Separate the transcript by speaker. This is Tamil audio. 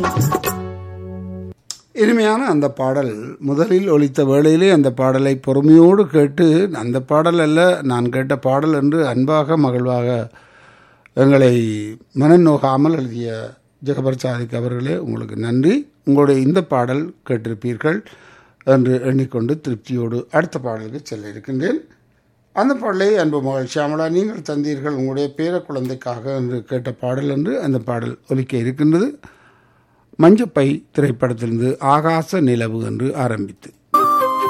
Speaker 1: இனிமையான அந்த பாடல் முதலில் ஒலித்த வேளையிலே அந்த பாடலை பொறுமையோடு கேட்டு அந்த பாடல் அல்ல நான் கேட்ட பாடல் என்று அன்பாக மகிழ்வாக எங்களை மனநோகாமல் எழுதிய ஜெகபர் சாதிக் அவர்களே உங்களுக்கு நன்றி உங்களுடைய இந்த பாடல் கேட்டிருப்பீர்கள் என்று எண்ணிக்கொண்டு திருப்தியோடு அடுத்த பாடலுக்கு செல்ல இருக்கின்றேன் அந்த பாடலை அன்பு மகள் ஷியாமலா நீங்கள் தந்தீர்கள் உங்களுடைய பேர குழந்தைக்காக என்று கேட்ட பாடல் என்று அந்த பாடல் ஒலிக்க இருக்கின்றது மஞ்சப்பை திரைப்படத்திலிருந்து ஆகாச நிலவு என்று ஆரம்பித்து